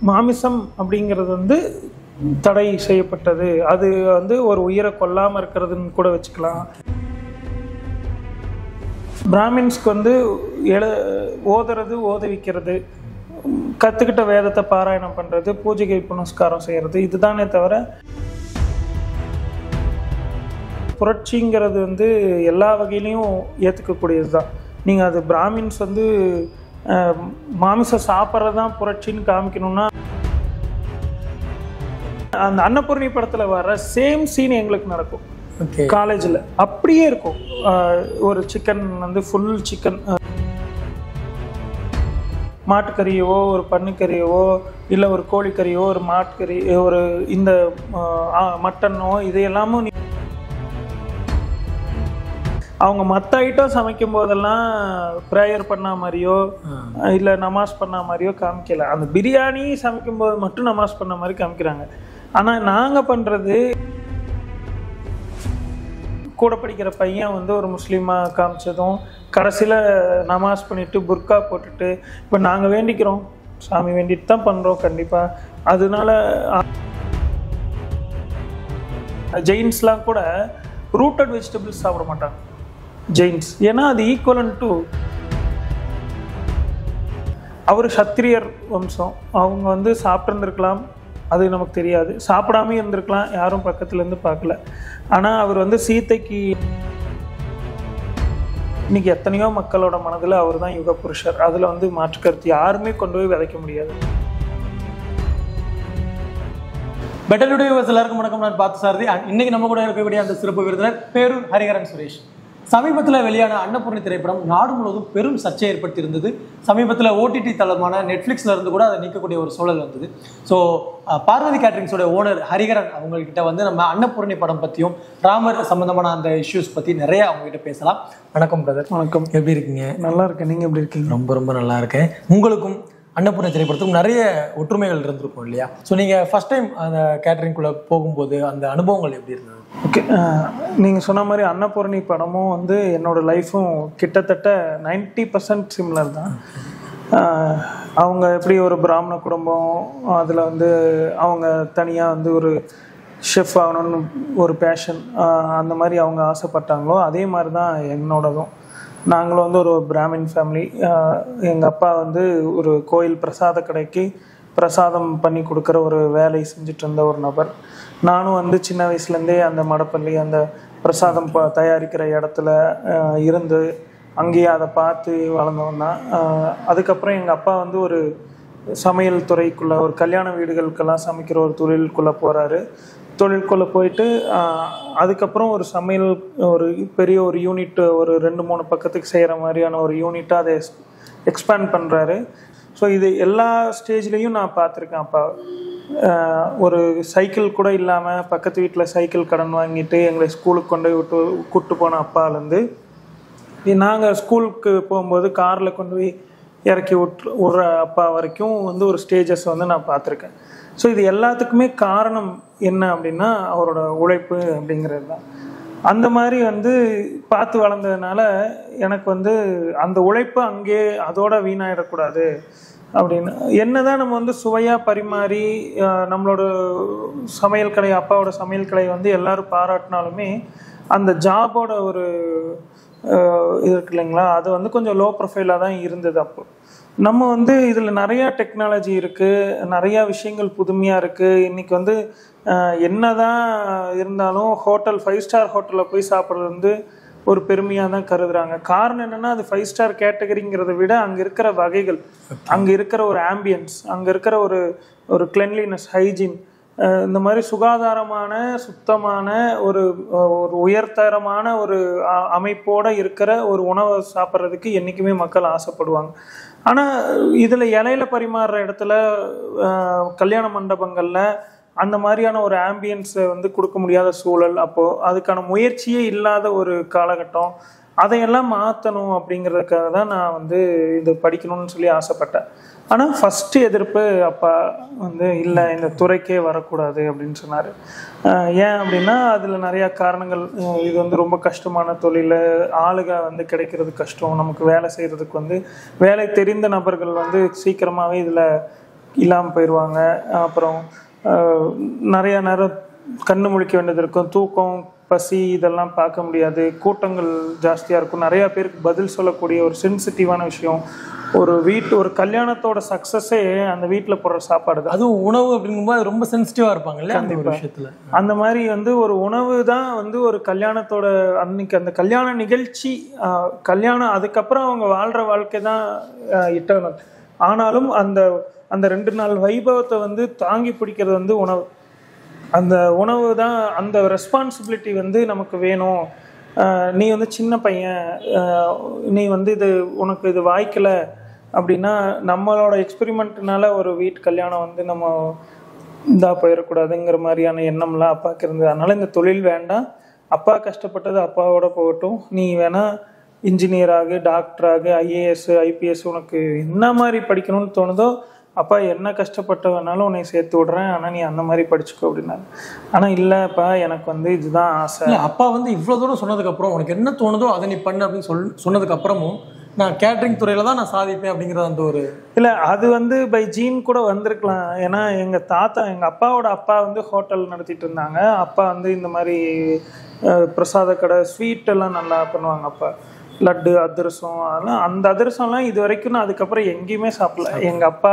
மாமிசம் அப்படிங்கிறது வந்து தடை செய்யப்பட்டது அது வந்து ஒரு உயிரை கொல்லாமல் இருக்கிறதுன்னு கூட வச்சுக்கலாம் பிராமின்ஸ்க்கு வந்து எழு ஓதுறது ஓதுவிக்கிறது கற்றுக்கிட்ட வேதத்தை பாராயணம் பண்ணுறது பூஜைகை புனஸ்காரம் செய்கிறது இதுதானே தவிர புரட்சிங்கிறது வந்து எல்லா வகையிலையும் ஏற்றுக்கக்கூடியது தான் நீங்கள் அது பிராமின்ஸ் வந்து அஹ், மாமிசம் சாப்பிட்றது தான் புரட்சின்னு காமிக்கணும்னா அந்த அன்னபூர்ணி படத்தில் வர சேம் சீன் எங்களுக்கு நடக்கும் ஓகே காலேஜில் அப்படியே இருக்கும் அஹ், ஒரு சிக்கன் வந்து ஃபுல் சிக்கன் மாட்டுக்கறியவோ ஒரு பன்னிக்கறியவோ இல்லை ஒரு கோழிக்கறியோ ஒரு மாட்டுக்கறி ஒரு இந்த அஹ், ஆ, மட்டனோ இது எல்லாமும் நீ- அவங்க மற்ற ஐட்டம் சமைக்கும் போதெல்லாம் ப்ரேயர் பண்ண மாதிரியோ இல்லை நமாஸ் பண்ண மாதிரியோ காமிக்கல அந்த பிரியாணி சமைக்கும் போது மட்டும் நமாஸ் பண்ண மாதிரி காமிக்கிறாங்க ஆனால் நாங்கள் பண்ணுறது கூட படிக்கிற பையன் வந்து ஒரு முஸ்லீமாக காமிச்சதும் கடைசியில் நமாஸ் பண்ணிட்டு புர்கா போட்டுட்டு இப்போ நாங்கள் வேண்டிக்கிறோம் சாமி வேண்டிட்டு தான் பண்ணுறோம் கண்டிப்பாக அதனால ஜெயின்ஸ்லாம் கூட ரூட்டட் வெஜிடபிள்ஸ் சாப்பிட மாட்டாங்க ஜெயின்ஸ் ஏன்னா அது ஈக்குவலன் டு அவர் சத்திரியர் வம்சம் அவங்க வந்து சாப்பிட்ருந்துருக்கலாம் அது நமக்கு தெரியாது சாப்பிடாம இருந்திருக்கலாம் யாரும் பக்கத்துல இருந்து பார்க்கல ஆனால் அவர் வந்து சீதைக்கு இன்னைக்கு எத்தனையோ மக்களோட மனதில் அவர் தான் யுக புருஷர் அதில் வந்து மாற்று கருத்து யாருமே கொண்டு போய் விதைக்க முடியாது பெட்டர் டுடே வியூவர்ஸ் எல்லாருக்கும் வணக்கம் நான் பார்த்து சாரதி And இன்னைக்கு நம்ம கூட இருக்கக்கூடிய அந்த சிறப்பு விருந்தினர் பேரூர் ஹரிஹரன் சுரேஷ் சமீபத்தில் வெளியான அன்னபூர்ணி திரைப்படம் நாடு முழுவதும் பெரும் சர்ச்சை ஏற்படுத்தி இருந்தது சமீபத்தில் ஓடிடி தளமான நெட்ஃப்ளிக்ஸ்ல இருந்து கூட அதை நீக்கக்கூடிய ஒரு சூழல் வந்தது ஸோ பார்வதி கேட்டரிங்ஸோட ஓனர் ஹரிஹரன் அவங்ககிட்ட வந்து நம்ம அன்னபூர்ணி படம் பற்றியும் ராமர் சம்பந்தமான அந்த இஷ்யூஸ் பற்றி நிறைய அவங்க கிட்ட பேசலாம் வணக்கம் பிரதர் வணக்கம் எப்படி இருக்கீங்க நல்லா இருக்கேன் நீங்கள் எப்படி இருக்கீங்க ரொம்ப ரொம்ப நல்லா இருக்கேன் உங்களுக்கும் அன்னபூர்ண திரைப்படத்துக்கும் நிறைய ஒற்றுமைகள் இருந்திருக்கும் இல்லையா ஸோ நீங்கள் ஃபர்ஸ்ட் டைம் அந்த கேட்டரிங்குள்ளே போகும்போது அந்த அனுபவங்கள் எப்படி இருந்தது ஓகே நீங்கள் சொன்ன மாதிரி அன்னபூரணி படமும் வந்து என்னோட லைஃப்பும் கிட்டத்தட்ட 90% பர்சன்ட் சிம்லர் தான் அஹ், அவங்க எப்படி ஒரு பிராமண குடும்பம் அதில் வந்து அவங்க தனியாக வந்து ஒரு ஷெஃப் ஆகணும்னு ஒரு பேஷன் அந்த மாதிரி அவங்க ஆசைப்பட்டாங்களோ அதே மாதிரி தான் என்னோடதும் நாங்களும் வந்து ஒரு பிராமின் ஃபேமிலி எங்கள் அப்பா வந்து ஒரு கோயில் பிரசாத கடைக்கு பிரசாதம் பண்ணி கொடுக்குற ஒரு வேலை செஞ்சுட்டு இருந்த ஒரு நபர் நானும் வந்து சின்ன வயசுலேருந்தே அந்த மடப்பள்ளி அந்த பிரசாதம் ப தயாரிக்கிற இடத்துல அஹ், இருந்து அங்கேயே அதை பார்த்து வளர்ந்தவன் தான் அஹ், அதுக்கப்புறம் எங்கள் அப்பா வந்து ஒரு சமையல் துறைக்குள்ள ஒரு கல்யாண வீடுகளுக்கெல்லாம் சமைக்கிற ஒரு தொழிலுக்குள்ளே போகிறாரு தொழிலுக்குள்ளே போயிட்டு ஆஹ், அதுக்கப்புறம் ஒரு சமையல் ஒரு பெரிய ஒரு யூனிட் ஒரு ரெண்டு மூணு பக்கத்துக்கு செய்கிற மாதிரியான ஒரு யூனிட்டாக அதை எக்ஸ்பேண்ட் பண்ணுறாரு ஸோ இது எல்லா ஸ்டேஜ்லேயும் நான் பார்த்துருக்கேன் அப்பா ஆஹ், ஒரு சைக்கிள் கூட இல்லாமல் பக்கத்து வீட்டில் சைக்கிள் கடன் வாங்கிட்டு எங்களை ஸ்கூலுக்கு கொண்டு போய் விட்டு கூப்பிட்டு போன அப்பாலேருந்து நாங்கள் ஸ்கூலுக்கு போகும்போது காரில் கொண்டு போய் இறக்கி விட்டு விட்ற அப்பா வரைக்கும் வந்து ஒரு ஸ்டேஜஸ் வந்து நான் பார்த்துருக்கேன் ஸோ இது எல்லாத்துக்குமே காரணம் என்ன அப்படின்னா அவரோட உழைப்பு அப்படிங்கிறது தான் அந்த மாதிரி வந்து பார்த்து வளர்ந்ததுனால எனக்கு வந்து அந்த உழைப்பு அங்கேயே அதோட வீணாயிடக்கூடாது அப்படின்னு என்னதான் நம்ம வந்து சுவையாக பரிமாறி அஹ், நம்மளோட சமையல் கடை அப்பாவோட சமையல் கடை வந்து எல்லாரும் பாராட்டினாலுமே அந்த ஜாபோட ஒரு அஹ், இது இருக்கு இல்லைங்களா அது வந்து கொஞ்சம் லோ ப்ரொஃபைலாக தான் இருந்தது அப்போ நம்ம வந்து இதில் நிறையா டெக்னாலஜி இருக்குது நிறையா விஷயங்கள் புதுமையாக இருக்குது இன்றைக்கி வந்து அஹ், என்னதான் இருந்தாலும் ஹோட்டல் ஃபைவ் ஸ்டார் ஹோட்டலில் போய் சாப்பிட்றது வந்து ஒரு பெருமையாக தான் கருதுறாங்க காரணம் என்னன்னா அது ஃபைவ் ஸ்டார் கேட்டகரிங்கிறத விட அங்கே இருக்கிற வகைகள் அங்கே இருக்கிற ஒரு ஆம்பியன்ஸ் அங்கே இருக்கிற ஒரு ஒரு கிளென்லினஸ் ஹைஜீன் இந்த மாதிரி சுகாதாரமான சுத்தமான ஒரு அஹ், ஒரு உயர்தரமான ஒரு அ- அமைப்போட இருக்கிற ஒரு உணவை சாப்பிட்றதுக்கு என்றைக்குமே மக்கள் ஆசைப்படுவாங்க ஆனால் இதில் இலையில பரிமாறுற இடத்துல அஹ், கல்யாண மண்டபங்களில் அந்த மாதிரியான ஒரு ஆம்பியன்ஸை வந்து கொடுக்க முடியாத சூழல் அப்போது அதுக்கான முயற்சியே இல்லாத ஒரு காலகட்டம் அதையெல்லாம் மாற்றணும் அப்படிங்கிறதுக்காக தான் நான் வந்து இது படிக்கணும்னு சொல்லி ஆசைப்பட்டேன் ஆனால் ஃபஸ்ட்டு எதிர்ப்பு அப்பா வந்து இல்லை இந்த துறைக்கே வரக்கூடாது அப்படின்னு சொன்னார் ஏன் அப்படின்னா அதில் நிறையா காரணங்கள் அஹ் இது வந்து ரொம்ப கஷ்டமான தொழில் ஆளுக வந்து கிடைக்கிறது கஷ்டம் நமக்கு வேலை செய்கிறதுக்கு வந்து வேலை தெரிந்த நபர்கள் வந்து சீக்கிரமாகவே இதில் இல்லாமல் போயிடுவாங்க அப்புறம் ஆஹ், நிறைய நேரம் கண்ணு முழிக்க வேண்டியது இருக்கும் தூக்கம் பசி இதெல்லாம் பார்க்க முடியாது கூட்டங்கள் ஜாஸ்தியாக இருக்கும் நிறையா பேருக்கு பதில் சொல்லக்கூடிய ஒரு சென்சிட்டிவான விஷயம் ஒரு வீட்டு ஒரு கல்யாணத்தோட சக்ஸஸே அந்த வீட்டில் போடுற சாப்பாடு தான் அதுவும் உணவு அப்படிங்கும்போது அது ரொம்ப சென்சிட்டிவா இருப்பாங்க இல்லையா அந்த ஒரு விஷயத்துல அந்த மாதிரி வந்து ஒரு உணவு தான் வந்து ஒரு கல்யாணத்தோட அன்னைக்கு அந்த கல்யாண நிகழ்ச்சி ஆஹ், கல்யாணம் அதுக்கப்புறம் அவங்க வாழ்ற வாழ்க்கை தான் இட்டர்னல் ஆனாலும் அந்த அந்த ரெண்டு நாள் வைபவத்தை வந்து தாங்கி பிடிக்கிறது வந்து உணவு அந்த உணவு தான் அந்த ரெஸ்பான்சிபிலிட்டி வந்து நமக்கு வேணும் ஆஹ், நீ வந்து சின்ன பையன் ஆஹ், நீ வந்து இது உனக்கு இது வாய்க்கல அப்படின்னா நம்மளோட எக்ஸ்பெரிமெண்ட்னால ஒரு வீட்டு கல்யாணம் வந்து நம்ம இதா போயிடக்கூடாதுங்கிற மாதிரியான எண்ணம்லாம் அப்பாவுக்கு இருந்தது அதனால இந்த தொழில் வேண்டாம் அப்பா கஷ்டப்பட்டது அப்பாவோட போகட்டும் நீ வேணா இன்ஜினியர் ஆகு டாக்டர் ஆகு ஐஏஎஸ் ஐபிஎஸ் உனக்கு என்ன மாதிரி படிக்கணும்னு தோணுதோ அப்பா என்ன கஷ்டப்பட்ட வேணாலும் உன்னை சேர்த்து விடுறேன் ஆனால் நீ அந்த மாதிரி படிச்சுக்கோ அப்படின்னாரு ஆனால் இல்லைப்பா எனக்கு வந்து இதுதான் ஆசை இல்ல அப்பா வந்து இவ்வளவு தூரம் சொன்னதுக்கு அப்புறம் உனக்கு என்ன தோணுதோ அதை நீ பண்ணு அப்படின்னு சொல் சொன்னதுக்கு அப்புறமும் நான் கேட்டரிங் துறையில தான் நான் சாதிப்பேன் அப்படிங்கிற அந்த ஒரு இல்லை அது வந்து பை ஜீன் கூட வந்திருக்கலாம் ஏன்னா எங்கள் தாத்தா எங்கள் அப்பாவோட அப்பா வந்து ஹோட்டல் நடத்திட்டு இருந்தாங்க அப்பா வந்து இந்த மாதிரி அஹ், பிரசாத கடை ஸ்வீட் எல்லாம் நல்லா பண்ணுவாங்க அப்பா லட்டு அதிரசம் அதெல்லாம் அந்த அதிரசம்லாம் இது வரைக்கும் நான் அதுக்கப்புறம் எங்கேயுமே சாப்பிடல எங்கள் அப்பா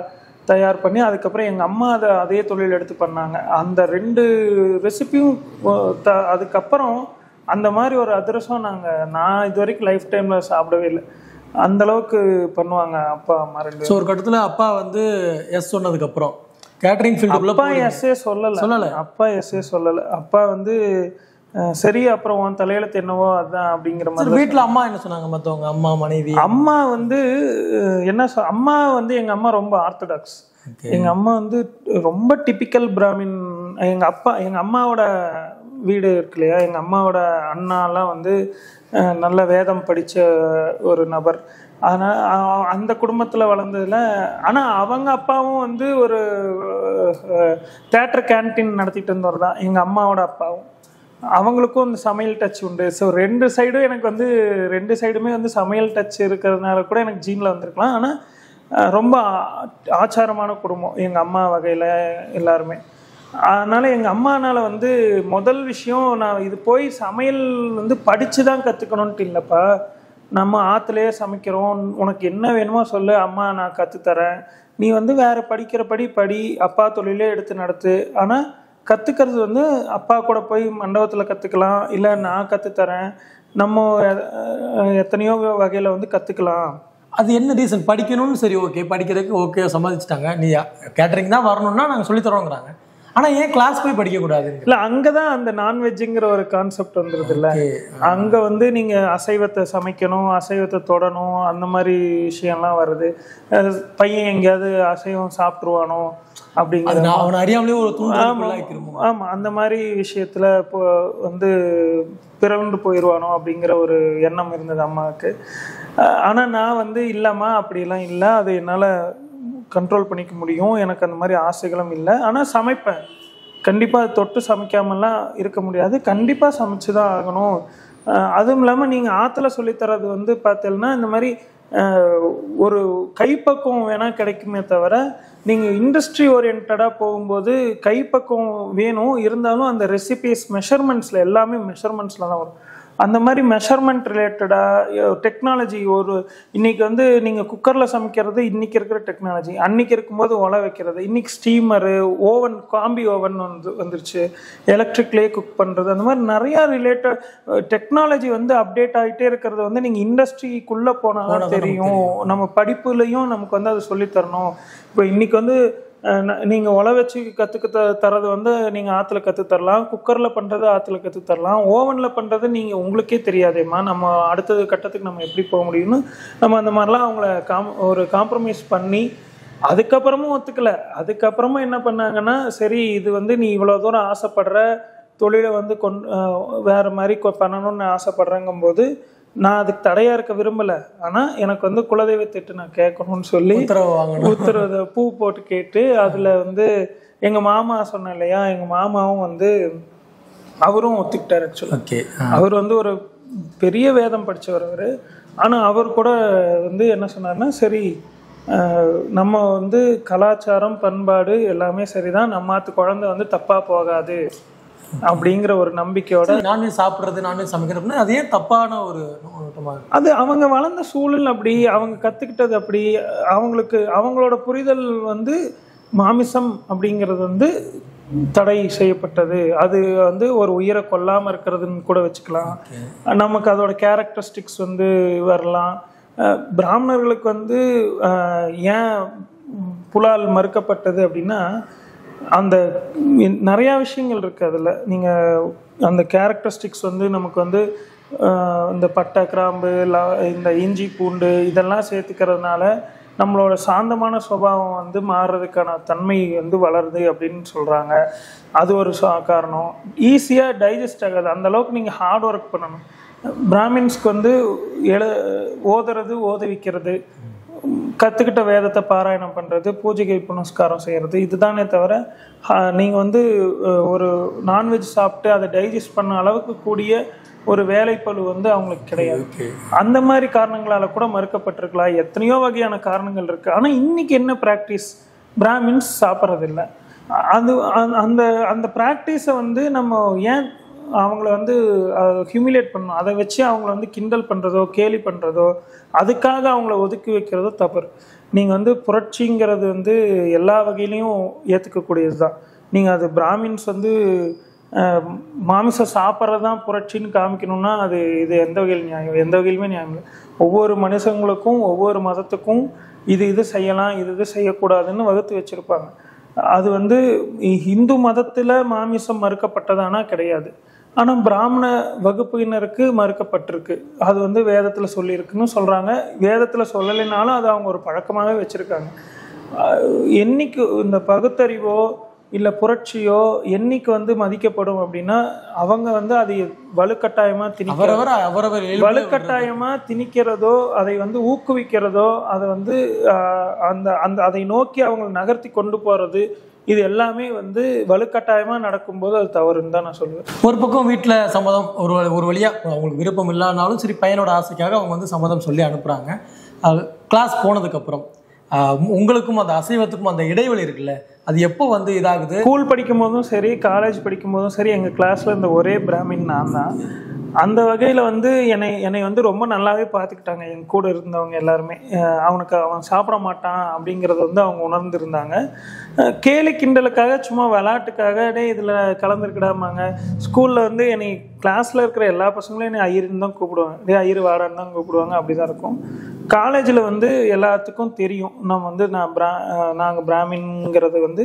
தயார் பண்ணி அதுக்கப்புறம் எங்கள் அம்மா அதை அதே தொழில் எடுத்து பண்ணாங்க அந்த ரெண்டு ரெசிபியும் த அதுக்கப்புறம் அந்த மாதிரி ஒரு அதிரசம் நாங்கள் நான் இது வரைக்கும் லைஃப் டைமில் சாப்பிடவே இல்லை அந்த அளவுக்கு பண்ணுவாங்க அப்பா அம்மா ரெண்டு ஸோ ஒரு கட்டத்துல அப்பா வந்து எஸ் சொன்னதுக்கு அப்புறம் கேட்டரிங் ஃபீல்டுக்குள்ள அப்பா எஸ்ஏ சொல்லல சொல்லல. அப்பா எஸ்ஏ சொல்லல அப்பா வந்து அஹ், சரி அப்புறம் உன் தலையெழுத்து என்னவோ அதான் அப்படிங்கிற மாதிரி வீட்டுல அம்மா என்ன சொன்னாங்க மத்தவங்க அம்மா மனைவி அம்மா வந்து அஹ், என்ன சொ அம்மா வந்து எங்க அம்மா ரொம்ப ஆர்த்தடாக்ஸ் எங்க அம்மா வந்து ரொம்ப டிபிக்கல் பிராமின் எங்க அப்பா எங்க அம்மாவோட வீடு இருக்கு இல்லையா எங்க அம்மாவோட அண்ணாலாம் வந்து அஹ், நல்ல வேதம் படிச்ச ஒரு நபர் அதனால அ- அந்த குடும்பத்துல வளர்ந்ததுல ஆனா அவங்க அப்பாவும் வந்து ஒரு தேட்டர் கேன்டீன் நடத்திட்டு இருந்தவர் தான் எங்க அம்மாவோட அப்பாவும் அவங்களுக்கும் இந்த சமையல் டச் உண்டு ஸோ ரெண்டு சைடும் எனக்கு வந்து ரெண்டு சைடுமே வந்து சமையல் டச் இருக்கிறதுனால கூட எனக்கு ஜீனில் வந்திருக்கலாம் ஆனால் ரொம்ப ஆ- ஆச்சாரமான குடும்பம் எங்கள் அம்மா வகையில் எல்லாருமே அதனால எங்கள் அம்மானால வந்து முதல் விஷயம் நான் இது போய் சமையல் வந்து படித்து தான் கற்றுக்கணுன்ட்டு இல்லைப்பா நம்ம ஆற்றுலேயே சமைக்கிறோம் உனக்கு என்ன வேணுமோ சொல்லு அம்மா நான் கற்றுத்தரேன் நீ வந்து வேற படிக்கிற படி படி அப்பா தொழிலே எடுத்து நடத்து ஆனால் கற்றுக்கிறது வந்து அப்பா கூட போய் மண்டபத்தில் கற்றுக்கலாம் இல்லை நான் கற்றுத்தரேன் நம்ம அஹ், எத்தனையோ வகையில் வந்து கற்றுக்கலாம் அது என்ன ரீசன் படிக்கணும்னு சரி ஓகே படிக்கிறதுக்கு ஓகே சம்மதிச்சிட்டாங்க நீ கேட்டரிங் தான் வரணும்னா நாங்க சொல்லி தரோங்கிறாங்க ஆனா ஏன் கிளாஸ் போய் படிக்க கூடாது இல்லை அங்கே தான் அந்த நான்வெஜ்ஜுங்கிற ஒரு கான்செப்ட் வந்துருது இல்லை அங்கே வந்து நீங்கள் அசைவத்தை சமைக்கணும் அசைவத்தை தொடணும் அந்த மாதிரி விஷயம்லாம் வருது அஹ், பையன் எங்கேயாவது அசைவம் சாப்பிட்ருவானோ அப்படிங்கிற அது நான் அவனை அறியாமலே ஒரு தூண்டுதல் திரும்ப ஆமா அந்த மாதிரி விஷயத்துல இப்போ வந்து பிறந்து போயிடுவானோ அப்படிங்கிற ஒரு எண்ணம் இருந்தது அம்மாவுக்கு அஹ் ஆனா நான் வந்து இல்லம்மா அப்படிலாம் இல்லை அது என்னால கண்ட்ரோல் பண்ணிக்க முடியும் எனக்கு அந்த மாதிரி ஆசைகளும் இல்லை ஆனா சமைப்பேன் கண்டிப்பா அது தொட்டு சமைக்காமலாம் இருக்க முடியாது கண்டிப்பா சமைச்சு தான் ஆகணும் அஹ் அதுவும் இல்லாம நீங்க ஆத்துல சொல்லித்தரது வந்து பார்த்தீங்கன்னா இந்த மாதிரி அஹ், ஒரு கைப்பக்குவம் வேணா கிடைக்குமே தவிர நீங்க இண்டஸ்ட்ரி ஓரியன்டாக போகும்போது கைப்பக்குவம் வேணும் இருந்தாலும் அந்த ரெசிபிஸ் மெஷர்மெண்ட்ஸ்ல எல்லாமே மெஷர்மெண்ட்ஸ்ல தான் வரும் அந்த மாதிரி மெஷர்மெண்ட் ரிலேட்டடாக டெக்னாலஜி ஒரு இன்னைக்கு வந்து நீங்கள் குக்கரில் சமைக்கிறது இன்னைக்கு இருக்கிற டெக்னாலஜி அன்னைக்கு இருக்கும்போது ஒலை வைக்கிறது இன்னைக்கு ஸ்டீமரு ஓவன் காம்பி ஓவன் வந்து வந்துருச்சு எலக்ட்ரிக்லேயே குக் பண்ணுறது அந்த மாதிரி நிறையா ரிலேட்டட் டெக்னாலஜி வந்து அப்டேட் ஆகிட்டே இருக்கிறது வந்து நீங்கள் இண்டஸ்ட்ரிக்குள்ளே போனால் தான் தெரியும் நம்ம படிப்புலையும் நமக்கு வந்து அது சொல்லித் தரணும் இப்போ இன்னைக்கு வந்து அஹ், ந- நீங்க உழ வச்சு கத்துக்க த- தரது வந்து நீங்க ஆத்துல கத்து தரலாம் குக்கர்ல பண்றது ஆத்துல கத்து தரலாம் ஓவன்ல பண்றது நீங்க உங்களுக்கே தெரியாதேம்மா நம்ம அடுத்தது கட்டத்துக்கு நம்ம எப்படி போக முடியும்னு நம்ம அந்த மாதிரிலாம் அவங்கள காம் ஒரு காம்ப்ரமைஸ் பண்ணி அதுக்கப்புறமும் ஒத்துக்கல அதுக்கப்புறமும் என்ன பண்ணாங்கன்னா சரி இது வந்து நீ இவ்வளவு தூரம் ஆசைப்படுற தொழிலை வந்து கொண் அஹ், வேற மாதிரி கொ- பண்ணணும்னு ஆசைப்படுறேங்கும்போது நான் அதுக்கு தடையா இருக்க விரும்பல ஆனா எனக்கு வந்து குலதெய்வத்திட்டு நான் கேட்கணும்னு சொல்லி உத்தரவு வாங்கணும் உத்தரவு பூ போட்டு கேட்டு அதுல வந்து எங்க மாமா சொன்னேன் இல்லையா எங்க மாமாவும் வந்து அவரும் ஒத்துக்கிட்டாரு ஆக்சுவலா ஓகே அவர் வந்து ஒரு பெரிய வேதம் படிச்சவர் அவரு ஆனா அவர் கூட வந்து என்ன சொன்னார்னா சரி அஹ், நம்ம வந்து கலாச்சாரம் பண்பாடு எல்லாமே சரிதான் நம்மாத்து குழந்தை வந்து தப்பா போகாது அப்படிங்கிற ஒரு நம்பிக்கையோட நான்வெஜ் சாப்பிட்றது நான்வெஜ் சமைக்கிறது அப்படின்னா அது ஏன் தப்பான ஒரு நோட்டமா இருக்கு? அது அவங்க வளர்ந்த சூழல் அப்படி அவங்க கத்துக்கிட்டது அப்படி அவங்களுக்கு அவங்களோட புரிதல் வந்து மாமிசம் அப்படிங்கிறது வந்து தடை செய்யப்பட்டது அது வந்து ஒரு உயிரை கொல்லாம இருக்கிறதுன்னு கூட வச்சுக்கலாம் நமக்கு அதோட கேரக்டரிஸ்டிக்ஸ் வந்து வரலாம் அஹ் பிராமணர்களுக்கு வந்து அஹ், ஏன் புலால் மறுக்கப்பட்டது அப்படின்னா அந்த ம், நிறைய விஷயங்கள் இருக்கு அதுல நீங்க அந்த கேரக்டரிஸ்டிக்ஸ் வந்து நமக்கு வந்து ஆஹ், இந்த பட்டை கிராம்பு லா- இந்த இஞ்சி பூண்டு இதெல்லாம் சேர்த்துக்கிறதுனால நம்மளோட சாந்தமான சுபாவம் வந்து மாறுறதுக்கான தன்மை வந்து வளருது அப்படின்னு சொல்றாங்க அது ஒரு சா- காரணம் ஈஸியா டைஜஸ்ட் ஆகாது அந்த அளவுக்கு நீங்க ஹார்ட் ஒர்க் பண்ணணும் பிராமின்ஸ்க்கு வந்து எழு ஓதுறது ஓதுவிக்கிறது கற்றுக்கிட்ட வேதத்தை பாராயணம் பண்ணுறது பூஜைகை புனஸ்காரம் செய்கிறது இதுதானே தவிர ஆஹ், நீங்க வந்து அஹ், ஒரு நான்வெஜ் சாப்பிட்டு அதை டைஜஸ்ட் பண்ண அளவுக்கு கூடிய ஒரு வேலைப்பளு வந்து அவங்களுக்கு கிடையாது அந்த மாதிரி காரணங்களால கூட மறுக்கப்பட்டிருக்கலாம் எத்தனையோ வகையான காரணங்கள் இருக்கு ஆனா இன்னைக்கு என்ன ப்ராக்டிஸ் பிராமின்ஸ் சாப்பிட்றதில்ல அது அந்த- அந்த அந்த ப்ராக்டிஸை வந்து நம்ம ஏன் அவங்கள வந்து ஹியூமிலேட் பண்ணணும் அதை வச்சு அவங்கள வந்து கிண்டல் பண்ணுறதோ கேலி பண்ணுறதோ அதுக்காக அவங்கள ஒதுக்கி வைக்கிறதோ தவறு நீங்கள் வந்து புரட்சிங்கிறது வந்து எல்லா வகையிலையும் ஏற்றுக்கக்கூடியது தான் நீங்கள் அது பிராமின்ஸ் வந்து அஹ், மாமிசம் சாப்பிட்றது தான் புரட்சின்னு காமிக்கணும்னா அது இது எந்த வகையில் நியாயம் எந்த வகையிலுமே நியாயம் இல்லை ஒவ்வொரு மனுஷங்களுக்கும் ஒவ்வொரு மதத்துக்கும் இது இது செய்யலாம் இது இது செய்யக்கூடாதுன்னு வகுத்து வச்சுருப்பாங்க அது வந்து இ- இந்து மதத்தில் மாமிசம் மறுக்கப்பட்டதானா கிடையாது ஆனால் பிராமண வகுப்பினருக்கு மறுக்கப்பட்டிருக்கு அது வந்து வேதத்தில் சொல்லியிருக்குன்னு சொல்கிறாங்க வேதத்தில் சொல்லலைனாலும் அது அவங்க ஒரு பழக்கமாகவே வச்சுருக்காங்க என்னைக்கு இந்த பகுத்தறிவோ இல்லை புரட்சியோ என்னைக்கு வந்து மதிக்கப்படும் அப்படின்னா அவங்க வந்து அதை வலுக்கட்டாயமாக திணிக்க அவரவர் அவரவர் இயல்பு வலுக்கட்டாயமா திணிக்கிறதோ அதை வந்து ஊக்குவிக்கிறதோ அதை வந்து ஆஹ், அந்த அந்த அதை நோக்கி அவங்க நகர்த்தி கொண்டு போறது இது எல்லாமே வந்து வலுக்கட்டாயமா நடக்கும்போது அது தவறுன்னு தான் நான் சொல்லுவேன் ஒரு பக்கம் வீட்டில் சம்மதம் ஒரு வழி- ஒரு வழியா அவங்களுக்கு விருப்பம் இல்லாதனாலும் சரி பையனோட ஆசைக்காக அவங்க வந்து சம்மதம் சொல்லி அனுப்புறாங்க கிளாஸ் போனதுக்கப்புறம் உங்களுக்கும் அந்த அசைவத்துக்கும் அந்த இடைவெளி இருக்குல்ல அது எப்போ வந்து இதாகுது ஸ்கூல் படிக்கும் போதும் சரி காலேஜ் படிக்கும் போதும் சரி எங்க கிளாஸ்ல இந்த ஒரே பிராமின் நான் தான் அந்த வகையில வந்து என்னை என்னை வந்து ரொம்ப நல்லாவே பார்த்துக்கிட்டாங்க என் கூட இருந்தவங்க எல்லாருமே அஹ் அவனுக்கு அவன் சாப்பிட மாட்டான் அப்படிங்கறத வந்து அவங்க உணர்ந்திருந்தாங்க அஹ் கேலி கிண்டலுக்காக சும்மா விளையாட்டுக்காக டே இதுல கலந்துருக்கிடாமாங்க ஸ்கூல்ல வந்து என்னை கிளாஸ்ல இருக்கிற எல்லா பசங்களும் என்னை ஐயருன்னு தான் கூப்பிடுவாங்க டே ஐயர் வாடான்னு தான் கூப்பிடுவாங்க அப்படிதான் இருக்கும் காலேஜில் வந்து எல்லாத்துக்கும் தெரியும் நம்ம வந்து நான் பிரா நாங்கள் பிராமின்ங்கிறது வந்து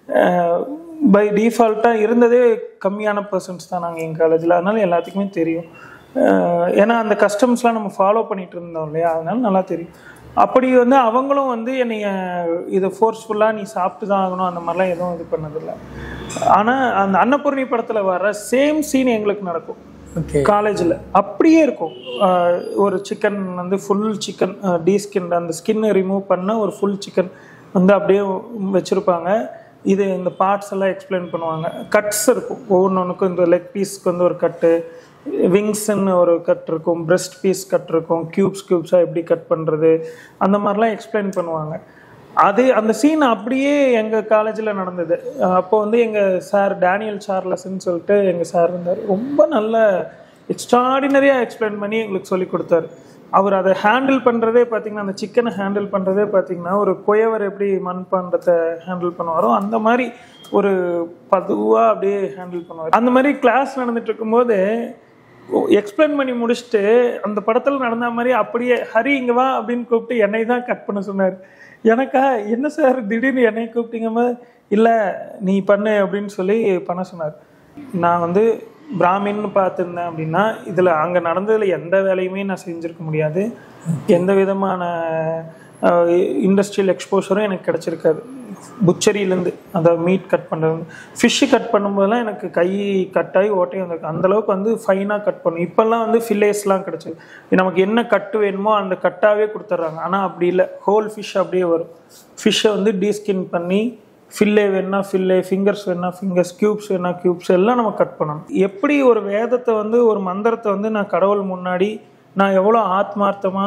பை டிஃபால்ட்டாக இருந்ததே கம்மியான பர்சன்ஸ் தான் நாங்கள் எங்கள் காலேஜில் அதனால எல்லாத்துக்குமே தெரியும் அஹ் ஏன்னா அந்த கஸ்டம்ஸ்லாம் நம்ம ஃபாலோ பண்ணிட்டு இருந்தோம் இல்லையா அதனால நல்லா தெரியும் அப்படி வந்து அவங்களும் வந்து என்னைய இதை ஃபோர்ஸ்ஃபுல்லாக நீ சாப்பிட்டு தான் ஆகணும் அந்த மாதிரிலாம் எதுவும் இது பண்ணதில்லை ஆனால் அந்த அன்னபூர்ணி படத்தில் வர சேம் சீன் எங்களுக்கு நடக்கும் ஓகே காலேஜில் அப்படியே இருக்கும் ஆஹ் ஒரு சிக்கன் வந்து ஃபுல் சிக்கன் டீ ஸ்கின் அந்த ஸ்கின்னை ரிமூவ் பண்ண ஒரு ஃபுல் சிக்கன் வந்து அப்படியே வச்சுருப்பாங்க இது இந்த பார்ட்ஸ் எல்லாம் எக்ஸ்பிளைன் பண்ணுவாங்க கட்ஸ் இருக்கும் ஒவ்வொன்றுக்கும் இந்த லெக் பீஸ்க்கு வந்து ஒரு கட்டு விங்ஸ்ன்னு ஒரு கட் இருக்கும் breast பீஸ் கட் இருக்கும் க்யூப்ஸ் க்யூப்ஸாக எப்படி கட் பண்ணுறது அந்த மாதிரிலாம் எக்ஸ்பிளைன் பண்ணுவாங்க அது அந்த சீன் அப்படியே எங்கள் காலேஜில் நடந்தது அஹ் அப்போ வந்து எங்கள் சார் டேனியல் சார்லஸ்ன்னு சொல்லிட்டு எங்கள் சார் இருந்தார் ரொம்ப நல்ல எக்ஸ்ட்ராடினரியாக எக்ஸ்பிளைன் பண்ணி எங்களுக்கு சொல்லி கொடுத்தாரு அவர் அதை ஹேண்டில் பண்ணுறதே பார்த்தீங்கன்னா அந்த சிக்கனை ஹேண்டில் பண்ணுறதே பார்த்தீங்கன்னா ஒரு குயவர் எப்படி மண்பாண்டத்தை ஹேண்டில் பண்ணுவாரோ அந்த மாதிரி ஒரு பதுவாக அப்படியே ஹேண்டில் பண்ணுவார் அந்த மாதிரி கிளாஸ் நடந்துட்டு இருக்கும்போது எக்ஸ்பிளைன் பண்ணி முடிச்சுட்டு அந்த படத்தில் நடந்த மாதிரி அப்படியே ஹரி இங்க வா அப்படின்னு கூப்பிட்டு என்னை தான் கட் பண்ண சொன்னார் எனக்கா என்ன சார் திடீர்னு என்னை கூப்பிட்டீங்கம்மா இல்லை நீ பண்ணு அப்படின்னு சொல்லி பண்ண சொன்னார் நான் வந்து பிராமின்னு பார்த்துருந்தேன் அப்படின்னா இதில் அங்கே நடந்ததில் எந்த வேலையுமே நான் செஞ்சுருக்க முடியாது எந்த விதமான இண்டஸ்ட்ரியல் எக்ஸ்போஷரும் எனக்கு கிடச்சிருக்காது புச்சரியிலேருந்து அந்த மீட் கட் பண்ணுறது ஃபிஷ்ஷு கட் பண்ணும்போதெல்லாம் எனக்கு கை கட்டாகி ஓட்டையும் வந்திருக்கு அந்தளவுக்கு வந்து ஃபைனாக கட் பண்ணும் இப்போல்லாம் வந்து ஃபில்லேஸ்லாம் கிடச்சிது நமக்கு என்ன கட்டு வேணுமோ அந்த கட்டாகவே கொடுத்துட்றாங்க ஆனால் அப்படி இல்லை ஹோல் ஃபிஷ் அப்படியே வரும் ஃபிஷ்ஷை வந்து டீஸ்கின் பண்ணி ஃபில்லே வேணா ஃபில்லே ஃபிங்கர்ஸ் வேணா ஃபிங்கர்ஸ் க்யூப்ஸ் வேணா க்யூப்ஸ் எல்லாம் நம்ம கட் பண்ணணும் எப்படி ஒரு வேதத்தை வந்து ஒரு மந்திரத்தை வந்து நான் கடவுள் முன்னாடி நான் எவ்வளோ ஆத்மார்த்தமாக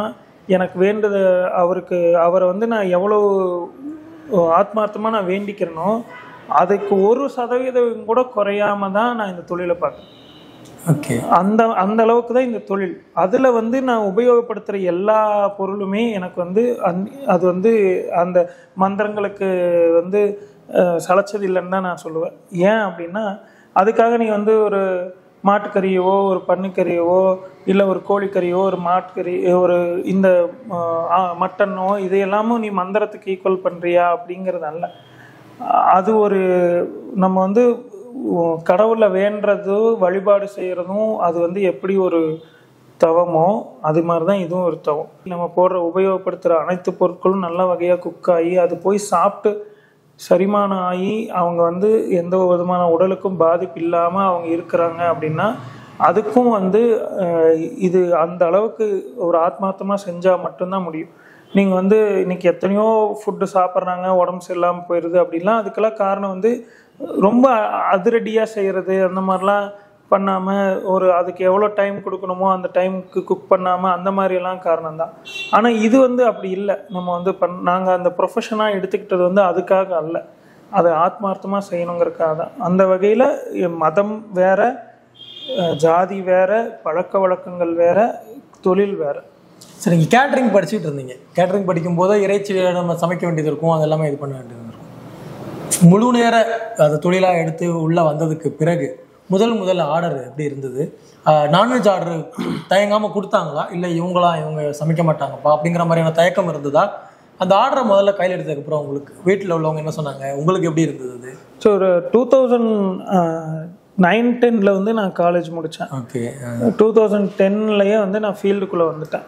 எனக்கு வேண்டது அவருக்கு அவரை வந்து நான் எவ்வளோ ஆத்மார்த்தமாக நான் வேண்டிக்கிறேனோ அதுக்கு ஒரு சதவீதம் கூட குறையாம தான் நான் இந்த தொழிலை பார்க்குறேன் ஓகே அந்த அந்த அளவுக்கு தான் இந்த தொழில் அதில் வந்து நான் உபயோகப்படுத்துகிற எல்லா பொருளுமே எனக்கு வந்து அந் அது வந்து அந்த மந்திரங்களுக்கு வந்து அஹ், சளைச்சது இல்லைன்னு தான் நான் சொல்லுவேன் ஏன் அப்படின்னா அதுக்காக நீ வந்து ஒரு மாட்டுக்கறியவோ ஒரு பன்னிக்கறியவோ இல்லை ஒரு கோழிக்கறியோ ஒரு மாட்டுக்கறி ஒரு இந்த அஹ், ஆ, மட்டனோ இதையெல்லாமும் நீ மந்திரத்துக்கு ஈக்குவல் பண்ணுறியா அப்படிங்கிறது அல்ல அது ஒரு நம்ம வந்து உ- கடவுளை வேண்டுறது வழிபாடு செய்கிறதும் அது வந்து எப்படி ஒரு தவமோ அது மாதிரி தான் இதுவும் ஒரு தவம் நம்ம போடுற உபயோகப்படுத்துகிற அனைத்து பொருட்களும் நல்ல வகையாக குக் ஆகி அது போய் சாப்பிட்டு செரிமானம் ஆகி அவங்க வந்து எந்த விதமான உடலுக்கும் பாதிப்பு இல்லாமல் அவங்க இருக்கிறாங்க அப்படின்னா அதுக்கும் வந்து அஹ், இது அந்த அளவுக்கு ஒரு ஆத்மார்த்தமாக செஞ்சால் மட்டும்தான் முடியும் நீங்கள் வந்து இன்னைக்கு எத்தனையோ ஃபுட்டு சாப்பிட்றாங்க உடம்பு சரியில்லாமல் போயிடுது அப்படிலாம் அதுக்கெல்லாம் காரணம் வந்து ரொம்ப அதிரடியாக செய்கிறது அந்த மாதிரிலாம் பண்ணாமல் ஒரு அதுக்கு எவ்வளோ டைம் கொடுக்கணுமோ அந்த டைமுக்கு குக் பண்ணாமல் அந்த மாதிரியெல்லாம் காரணம் தான் ஆனால் இது வந்து அப்படி இல்லை நம்ம வந்து பண் நாங்கள் அந்த ப்ரொஃபஷனாக எடுத்துக்கிட்டது வந்து அதுக்காக அல்ல அதை ஆத்மார்த்தமாக செய்யணுங்கிறதுக்காக தான் அந்த வகையில் மதம் வேற அஹ், ஜாதி வேற பழக்க வழக்கங்கள் வேற தொழில் வேற சரி நீங்கள் கேட்ரிங் படிச்சுட்டு இருந்தீங்க கேட்ரிங் படிக்கும்போது இறைச்சி நம்ம சமைக்க வேண்டியது இருக்கும் அது எல்லாமே இது பண்ண வேண்டியது இருக்கும் முழு நேர அதை தொழிலாக எடுத்து உள்ளே வந்ததுக்கு பிறகு முதல் முதல் ஆர்டர் எப்படி இருந்தது நான்வெஜ் ஆர்டர் தயங்காமல் கொடுத்தாங்களா இல்லை இவங்களா இவங்க சமைக்க மாட்டாங்கப்பா அப்படிங்கிற மாதிரியான தயக்கம் இருந்ததா அந்த ஆர்டரை முதல்ல கையில் எடுத்ததுக்கப்புறம் உங்களுக்கு வீட்டில் உள்ளவங்க என்ன சொன்னாங்க உங்களுக்கு எப்படி இருந்தது அது ஸோ ஒரு டூ தௌசண்ட் நைன் டென்னில் வந்து நான் காலேஜ் முடித்தேன் ஓகே டூ தௌசண்ட் டென்லேயே வந்து நான் ஃபீல்டுக்குள்ளே வந்துட்டேன்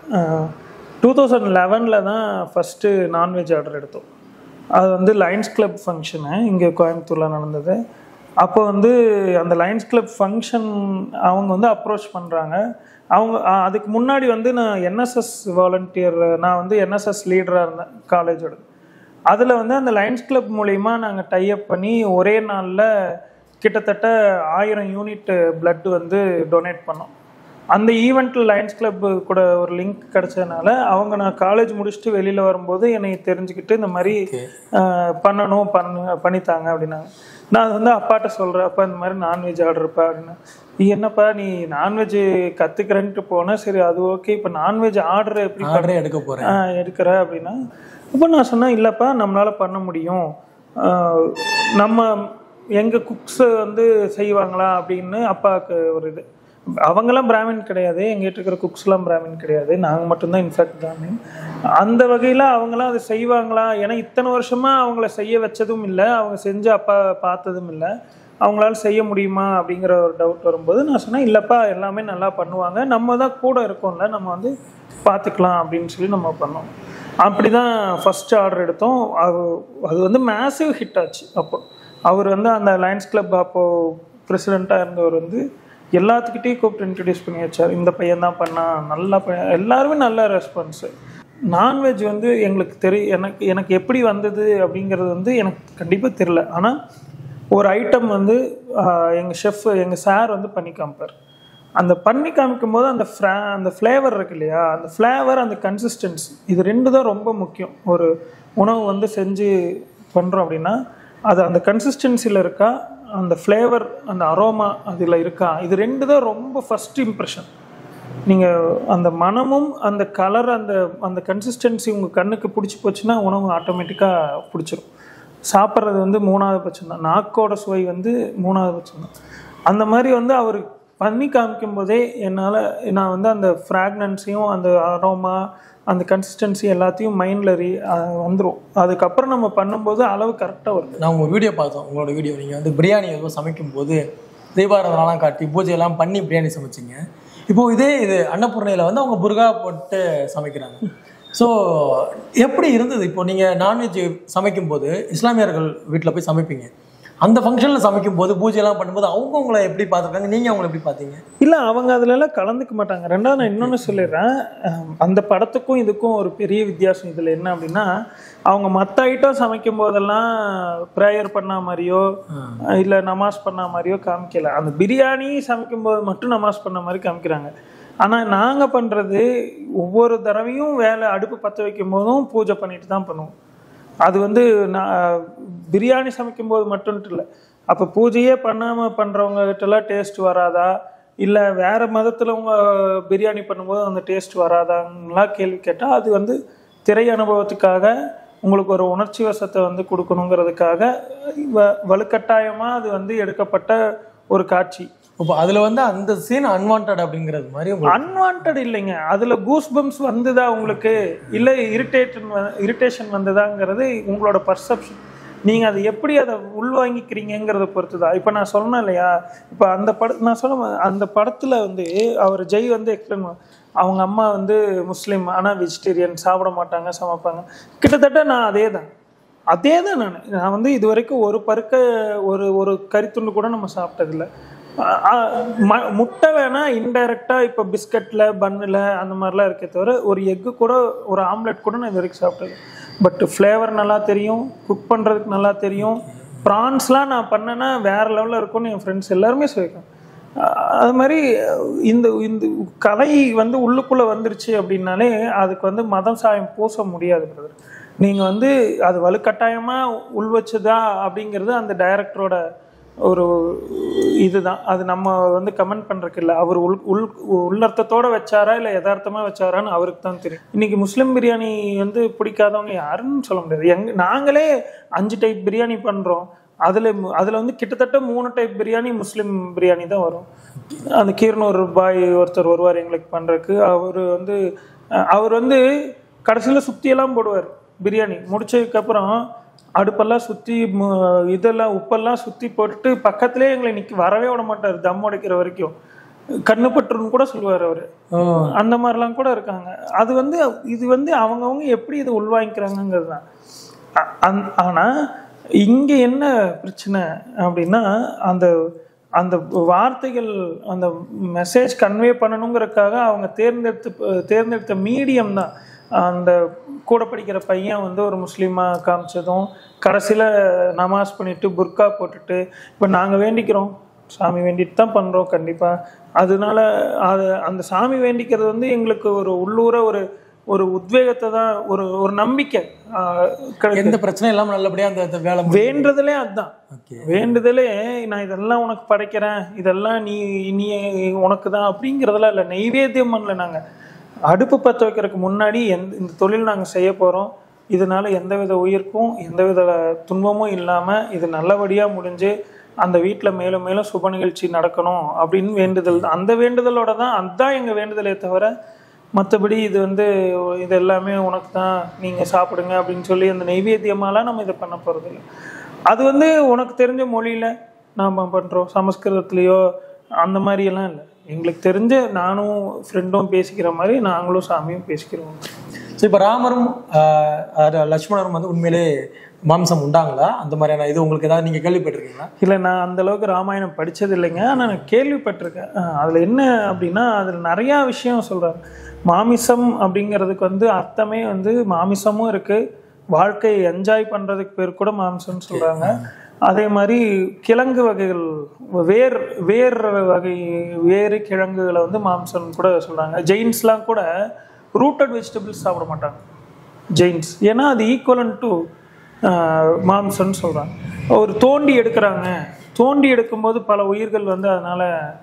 டூ தௌசண்ட் லெவனில் தான் ஃபஸ்ட்டு நான்வெஜ் ஆர்டர் எடுத்தோம் அது வந்து லைன்ஸ் கிளப் ஃபங்க்ஷனு இங்கே கோயம்புத்தூரில் நடந்தது அப்போ வந்து அந்த லைன்ஸ் கிளப் ஃபங்க்ஷன் அவங்க வந்து அப்ரோச் பண்ணுறாங்க அவங்க ஆ, அதுக்கு முன்னாடி வந்து நான் என்எஸ்எஸ் வாலண்டியர் நான் வந்து என்எஸ்எஸ் லீடராக இருந்தேன் காலேஜோட அதில் வந்து அந்த லைன்ஸ் கிளப் மூலிமா நாங்கள் டைப் பண்ணி ஒரே நாளில் கிட்டத்தட்ட ஆயிரம் யூனிட் blood வந்து டொனேட் பண்ணோம் அந்த ஈவெண்ட்டில் லைன்ஸ் கிளப் கூட ஒரு லிங்க் கிடைச்சதுனால அவங்க நான் காலேஜ் முடிச்சுட்டு வெளியில் வரும்போது என்னை தெரிஞ்சுக்கிட்டு இந்த மாதிரி ஆஹ், பண்ணணும் பண்ணு பண்ணித்தாங்க அப்படின்னாங்க நான் அது வந்து அப்பாட்ட சொல்கிறேன் அப்பா இந்த மாதிரி நான்வெஜ் ஆர்டர்ப்பா அப்படின்னா நீ என்னப்பா நீ நான்வெஜ் கற்றுக்கிறேன்ட்டு போனேன் சரி அது ஓகே இப்போ நான்வெஜ் ஆர்டர் எப்படி ஆர்டரே எடுக்க போகிறேன் ஆ, எடுக்கிற அப்படின்னா அப்போ நான் சொன்னேன் இல்லைப்பா நம்மளால் பண்ண முடியும் ஆ, நம்ம எங்கள் குக்ஸ் வந்து செய்வாங்களா அப்படின்னு அப்பாவுக்கு ஒரு இது அவங்களாம் பிராமின் கிடையாது எங்கிட்ட இருக்கிற குக்ஸ்லாம் பிராமின் கிடையாது நாங்கள் மட்டும்தான் இன்ஃபேக்ட் பிராமின் அந்த வகையில் அவங்களாம் அதை செய்வாங்களா ஏன்னா இத்தனை வருஷமாக அவங்கள செய்ய வச்சதும் இல்லை அவங்க செஞ்சு அப்பா பார்த்ததும் இல்லை அவங்களால செய்ய முடியுமா அப்படிங்கிற ஒரு டவுட் வரும்போது நான் சொன்னேன் இல்லைப்பா எல்லாமே நல்லா பண்ணுவாங்க நம்ம தான் கூட இருக்கோம்ல நம்ம வந்து பார்த்துக்கலாம் அப்படின்னு சொல்லி நம்ம பண்ணோம் அப்படி தான் ஃபஸ்ட் ஆர்டர் எடுத்தோம் அது அது வந்து மேசிவ் ஹிட் ஆச்சு அப்போ அவர் வந்து அந்த லயன்ஸ் கிளப் அப்போது பிரசிடெண்ட்டாக இருந்தவர் வந்து எல்லாத்துக்கிட்டையும் கூப்பிட்டு இன்ட்ரடியூஸ் பண்ணி வச்சார் இந்த பையன் தான் பண்ணான் நல்லா பையன் எல்லாருமே நல்ல ரெஸ்பான்ஸு நான்வெஜ் வந்து எங்களுக்கு தெரி எனக்கு எனக்கு எப்படி வந்தது அப்படிங்கிறது வந்து எனக்கு கண்டிப்பாக தெரில ஆனால் ஒரு ஐட்டம் வந்து எங்கள் ஷெஃப் எங்கள் சார் வந்து பண்ணி காமிப்பார் அந்த பண்ணி காமிக்கும் போது அந்த ஃப்ரா அந்த ஃப்ளேவர் இருக்கு இல்லையா அந்த ஃப்ளேவர் அந்த கன்சிஸ்டன்சி இது ரெண்டு தான் ரொம்ப முக்கியம் ஒரு உணவு வந்து செஞ்சு பண்ணுறோம் அப்படின்னா அது அந்த கன்சிஸ்டன்சியில் இருக்கா அந்த ஃப்ளேவர் அந்த அரோமா அதில் இருக்கா இது ரெண்டு தான் ரொம்ப ஃபஸ்ட் இம்ப்ரெஷன் நீங்கள் அந்த மனமும் அந்த கலர் அந்த அந்த கன்சிஸ்டன்சி உங்கள் கண்ணுக்கு பிடிச்சி போச்சுன்னா உணவு ஆட்டோமேட்டிக்காக பிடிச்சிரும் சாப்பிட்றது வந்து மூணாவது பட்சம் தான் நாக்கோட சுவை வந்து மூணாவது பட்சம் தான் அந்த மாதிரி வந்து அவர் பண்ணி காமிக்கும் போதே என்னால் நான் வந்து அந்த ஃப்ராக்னன்ஸையும் அந்த அரோமா அந்த கன்சிஸ்டன்சி எல்லாத்தையும் மைண்டில் ரீ வந்துடும் அதுக்கப்புறம் நம்ம பண்ணும்போது அளவு கரெக்டாக வருது நான் உங்கள் வீடியோ பார்த்தோம் உங்களோட வீடியோ நீங்கள் வந்து பிரியாணி எதுவும் சமைக்கும் போது தீபாராதனலாம் காட்டி பூஜையெல்லாம் பண்ணி பிரியாணி சமைச்சிங்க இப்போ இதே இது அன்னபூர்ணையில் வந்து அவங்க புர்கா போட்டு சமைக்கிறாங்க ஸோ எப்படி இருந்தது இப்போ நீங்கள் நான்வெஜ் சமைக்கும்போது இஸ்லாமியர்கள் வீட்டில் போய் சமைப்பீங்க அந்த ஃபங்க்ஷனில் சமைக்கும் போது பூஜையெல்லாம் பண்ணும்போது அவங்க உங்களை எப்படி பார்த்துருக்காங்க நீங்கள் அவங்கள எப்படி பார்த்தீங்க இல்லை அவங்க அதுலலாம் கலந்துக்க மாட்டாங்க ரெண்டாவது நான் இன்னொன்று சொல்லிடுறேன் அஹ் அந்த படத்துக்கும் இதுக்கும் ஒரு பெரிய வித்தியாசம் இதில் என்ன அப்படின்னா அவங்க மற்ற ஐட்டம் சமைக்கும் போதெல்லாம் ப்ரேயர் பண்ண மாதிரியோ இல்லை நமாஸ் பண்ண மாதிரியோ காமிக்கல அந்த பிரியாணி சமைக்கும் போது மட்டும் நமாஸ் பண்ண மாதிரி காமிக்கிறாங்க ஆனால் நாங்கள் பண்ணுறது ஒவ்வொரு தடவையும் வேலை அடுப்பு பற்ற வைக்கும் போதும் பூஜை பண்ணிட்டு தான் பண்ணுவோம் அது வந்து நான் பிரியாணி சமைக்கும் போது மட்டும் இல்லை அப்போ பூஜையே பண்ணாமல் பண்ணுறவங்க கிட்டலாம் டேஸ்ட் வராதா இல்லை வேற மதத்தில் உங்க பிரியாணி பண்ணும்போது அந்த டேஸ்ட் வராதாங்கலாம் கேள்வி கேட்டால் அது வந்து திரை அனுபவத்துக்காக உங்களுக்கு ஒரு உணர்ச்சி வசத்தை வந்து கொடுக்கணுங்கிறதுக்காக வ- வலுக்கட்டாயமாக அது வந்து எடுக்கப்பட்ட ஒரு காட்சி இப்போ அதுல வந்து அந்த சீன் அன்வான்ட் அப்படிங்கிறது மாதிரி உங்களுக்கு அன்வான்ட் இல்லைங்க அதுல கூஸ் பம்ப்ஸ் வந்துதா உங்களுக்கு இல்ல இரிட்டேஷன் இரிட்டேஷன் வந்ததாங்கிறது உங்களோட பர்செப்ஷன் நீங்க அதை எப்படி அதை உள்வாங்கிக்கிறீங்கிறத பொறுத்து தான் இப்போ நான் சொன்னேன் இல்லையா இப்போ அந்த பட நான் சொன்ன அந்த படத்துல வந்து அவர் ஜெய் வந்து எக்ஸ்பிளைன் அவங்க அம்மா வந்து முஸ்லீம் ஆனா வெஜிடேரியன் சாப்பிட மாட்டாங்க சமைப்பாங்க கிட்டத்தட்ட நான் அதே தான் அதே தான் நான் நான் வந்து இது வரைக்கும் ஒரு பருக்க ஒரு ஒரு கறித்துண்டு கூட நம்ம சாப்பிட்டதில்ல அ- அ- ம- முட்டை வேணா இன்டைரக்டா இப்போ பிஸ்கட்ல பன்னில் அந்த மாதிரிலாம் இருக்கே தவிர ஒரு எக்கு கூட ஒரு ஆம்லெட் கூட நான் இது வரைக்கும் சாப்பிட்டது பட் ஃப்ளேவர் நல்லா தெரியும் குக் பண்ணுறதுக்கு நல்லா தெரியும் ப்ரான்ஸ்லாம் நான் பண்ணேன்னா வேற லெவலில் இருக்கும்னு என் ஃப்ரெண்ட்ஸ் எல்லாருமே சொல்லியிருக்காங்க அஹ் அது மாதிரி இந்த இந்த கதை வந்து உள்ளுக்குள்ளே வந்துருச்சு அப்படின்னாலே அதுக்கு வந்து மதம் சாயம் பூச முடியாது பிரதர் நீங்கள் வந்து அது வலுக்கட்டாயமாக உள்வச்சுதா அப்படிங்கிறது அந்த டைரக்டரோட ஒரு இதுதான் அது நம்ம வந்து கமெண்ட் பண்ணுறதுக்கு இல்லை அவர் உள் உள் உள்ளர்த்தத்தோட வச்சாரா இல்லை யதார்த்தமாக வச்சாரான்னு அவருக்கு தான் தெரியும் இன்னைக்கு முஸ்லீம் பிரியாணி வந்து பிடிக்காதவங்க யாருன்னு சொல்ல முடியாது எங்க நாங்களே அஞ்சு டைப் பிரியாணி பண்ணுறோம் அதில் அதில் வந்து கிட்டத்தட்ட மூணு டைப் பிரியாணி முஸ்லீம் பிரியாணி தான் வரும் அந்த கீரனூர் பாய் ஒருத்தர் வருவார் எங்களுக்கு பண்ணுறதுக்கு அவர் வந்து அஹ், அவர் வந்து கடைசியில் சுற்றியெல்லாம் போடுவார் பிரியாணி முடிச்சதுக்கப்புறம் அடுப்பெல்லாம் சுற்றி இதெல்லாம் உப்பெல்லாம் சுற்றி போட்டுட்டு பக்கத்துலேயே எங்களை நிற்க வரவே விட மாட்டார் தம் உடைக்கிற வரைக்கும் கண்ணு பற்றுன்னு கூட சொல்லுவார் அவர் ஓ, அந்த மாதிரிலாம் கூட இருக்காங்க அது வந்து இது வந்து அவங்கவுங்க எப்படி இதை உள்வாங்கிக்கிறாங்கங்கிறது தான் அ- அந்- ஆனா இங்க என்ன பிரச்சனை அப்படின்னா அந்த அந்த வார்த்தைகள் அந்த மெசேஜ் கன்வே பண்ணணுங்கிறதுக்காக அவங்க தேர்ந்தெடுத்து தேர்ந்தெடுத்த மீடியம் தான் அந்த கூட படிக்கிற பையன் வந்து ஒரு முஸ்லீமா காமிச்சதும் கடைசியில் நமாஸ் பண்ணிட்டு புர்கா போட்டுட்டு இப்போ நாங்கள் வேண்டிக்கிறோம் சாமி வேண்டிட்டு தான் பண்ணுறோம் கண்டிப்பாக அதனால அது அந்த சாமி வேண்டிக்கிறது வந்து எங்களுக்கு ஒரு உள்ளூர ஒரு ஒரு உத்வேகத்தை தான் ஒரு ஒரு நம்பிக்கை ஆஹ் கிடைக்குது. எந்த பிரச்சனையும் இல்லாம நல்லபடியா அந்த அந்த வேலை முடியும். வேண்டுதலே அதுதான் Okay. வேண்டுதலே நான் இதெல்லாம் உனக்கு படைக்கிறேன் இதெல்லாம் நீ நீ உனக்கு தான் அப்படிங்கிறதெல்லாம் இல்லை நெய்வேத்தியம் பண்ணல நாங்கள் அடுப்பு பற்ற வைக்கிறதுக்கு முன்னாடி எந்த இந்த தொழில் நாங்கள் செய்ய போகிறோம் இதனால எந்தவித உயிர்க்கும் எந்தவித துன்பமும் இல்லாமல் இது நல்லபடியாக முடிஞ்சு அந்த வீட்டில் மேலும் மேலும் சுப நிகழ்ச்சி நடக்கணும் அப்படின்னு வேண்டுதல் தான் அந்த வேண்டுதலோட தான் அதுதான் எங்கள் வேண்டுதலே தவிர மற்றபடி இது வந்து இது எல்லாமே உனக்கு தான் நீங்கள் சாப்பிடுங்க அப்படின்னு சொல்லி அந்த நெய்வேத்தியமாலாம் நம்ம இதை பண்ண போகிறதில்ல அது வந்து உனக்கு தெரிஞ்ச மொழியில் நாம் பண்ணுறோம் சமஸ்கிருதத்துலேயோ அந்த மாதிரியெல்லாம் இல்லை எங்களுக்கு தெரிஞ்ச நானும் ஃப்ரெண்டும் பேசிக்கிற மாதிரி நாங்களும் சாமியும் பேசிக்கிறோம் ஸோ இப்போ ராமரும் ஆஹ், அது லட்சுமணரும் வந்து உண்மையிலே மாம்சம் உண்டாங்களா அந்த மாதிரியான இது உங்களுக்கு ஏதாவது நீங்க கேள்விப்பட்டிருக்கீங்களா இல்லை நான் அந்த அளவுக்கு ராமாயணம் படிச்சது இல்லைங்க ஆனால் நான் கேள்விப்பட்டிருக்கேன் அஹ் அதுல என்ன அப்படின்னா அதில் நிறையா விஷயம் சொல்றாங்க மாமிசம் அப்படிங்கிறதுக்கு வந்து அர்த்தமே வந்து மாமிசமும் இருக்கு வாழ்க்கையை என்ஜாய் பண்றதுக்கு பேர் கூட மாமிசம்னு சொல்றாங்க அதே மாதிரி கிழங்கு வகைகள் வேர் வேர் வகை வேறு கிழங்குகளை வந்து மாம்சம் கூட சொல்றாங்க ஜெயின்ஸ்லாம் கூட ரூட்டட் வெஜிடபிள்ஸ் சாப்பிட மாட்டாங்க ஜெயின்ஸ் ஏன்னா அது ஈக்குவலன் டு மாம்சம்னு சொல்கிறாங்க ஒரு தோண்டி எடுக்கிறாங்க தோண்டி எடுக்கும்போது பல உயிர்கள் வந்து அதனால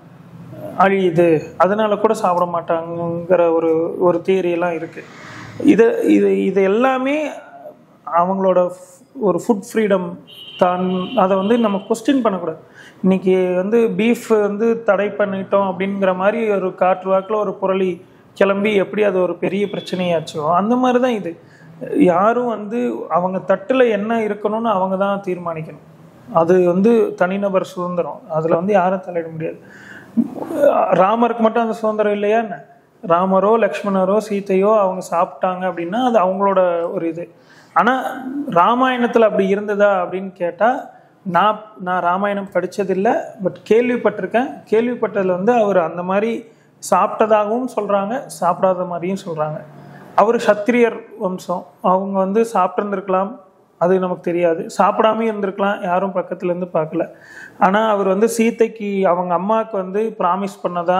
அழியுது அதனால கூட சாப்பிட மாட்டாங்கங்கிற ஒரு ஒரு தியரியெல்லாம் இருக்கு இது இது இது எல்லாமே அவங்களோட f- ஒரு ஃபுட் ஃப்ரீடம் தான் அதை வந்து நம்ம கொஸ்டின் பண்ணக்கூடாது இன்னைக்கு வந்து பீஃப் வந்து தடை பண்ணிட்டோம் அப்படிங்கிற மாதிரி ஒரு காற்று வாக்கில் ஒரு புரளி கிளம்பி எப்படி அது ஒரு பெரிய பிரச்சனையாச்சோ அந்த மாதிரி தான் இது யாரும் வந்து அவங்க தட்டில் என்ன இருக்கணும்னு அவங்க தான் தீர்மானிக்கணும் அது வந்து தனிநபர் சுதந்திரம் அதில் வந்து யாரும் தலையிட முடியாது ராமருக்கு மட்டும் அந்த சுதந்திரம் இல்லையா என்ன ராமரோ லக்ஷ்மணரோ சீதையோ அவங்க சாப்பிட்டாங்க அப்படின்னா அது அவங்களோட ஒரு இது ஆனால் ராமாயணத்தில் அப்படி இருந்ததா அப்படின்னு கேட்டால் நான் நான் ராமாயணம் படிச்சதில்லை பட் கேள்விப்பட்டிருக்கேன் கேள்விப்பட்டதில் வந்து அவர் அந்த மாதிரி சாப்பிட்டதாகவும் சொல்கிறாங்க சாப்பிடாத மாதிரியும் சொல்கிறாங்க அவர் சத்திரியர் வம்சம் அவங்க வந்து சாப்பிட்ருந்துருக்கலாம் அது நமக்கு தெரியாது சாப்பிடாம இருந்திருக்கலாம் யாரும் பக்கத்துல இருந்து பார்க்கல ஆனால் அவர் வந்து சீதைக்கு அவங்க அம்மாவுக்கு வந்து ப்ராமிஸ் பண்ணதா